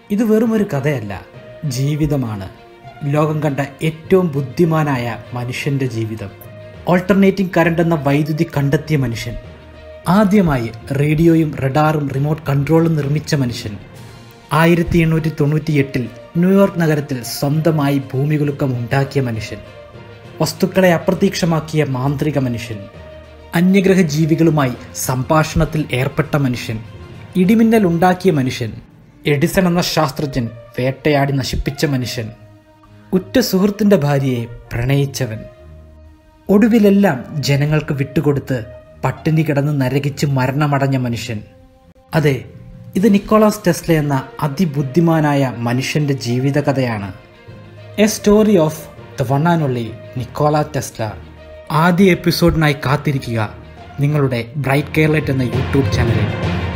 ഇത് വെറും ഒരു കഥയല്ല ജീവിതമാണ് ലോകം കണ്ട ഏറ്റവും ബുദ്ധിമാനായ മനുഷ്യന്റെ ജീവിതം ഓൾട്ടർനേറ്റിംഗ് കറണ്ട് എന്ന വൈദ്യുതി കണ്ടെത്തിയ മനുഷ്യൻ ആദ്യമായി റേഡിയോയും റഡാറും റിമോട്ട് കൺട്രോളും നിർമ്മിച്ച മനുഷ്യൻ ആയിരത്തി എണ്ണൂറ്റി തൊണ്ണൂറ്റി എട്ടിൽ ന്യൂയോർക്ക് നഗരത്തിൽ സ്വന്തമായി ഭൂമികുലുക്കം ഉണ്ടാക്കിയ മനുഷ്യൻ വസ്തുക്കളെ അപ്രതീക്ഷമാക്കിയ മാന്ത്രിക മനുഷ്യൻ അന്യഗ്രഹ ജീവികളുമായി സംഭാഷണത്തിൽ ഏർപ്പെട്ട മനുഷ്യൻ ഇടിമിന്നൽ ഉണ്ടാക്കിയ മനുഷ്യൻ എഡിസൺ എന്ന ശാസ്ത്രജ്ഞൻ വേട്ടയാടി നശിപ്പിച്ച മനുഷ്യൻ ഉറ്റ സുഹൃത്തിന്റെ ഭാര്യയെ പ്രണയിച്ചവൻ ഒടുവിലെല്ലാം ജനങ്ങൾക്ക് വിട്ടുകൊടുത്ത് പട്ടിണി കിടന്ന് നരകിച്ച് മരണമടഞ്ഞ മനുഷ്യൻ അതെ ഇത് നിക്കോളാസ് ടെസ്ല എന്ന അതിബുദ്ധിമാനായ മനുഷ്യന്റെ ജീവിതകഥയാണ് a story of the one and only Nikola Tesla ആദ്യ എപ്പിസോഡിനായി കാത്തിരിക്കുക നിങ്ങളുടെ ബ്രൈറ്റ് കേരളറ്റ് എന്ന യൂട്യൂബ് ചാനലിൽ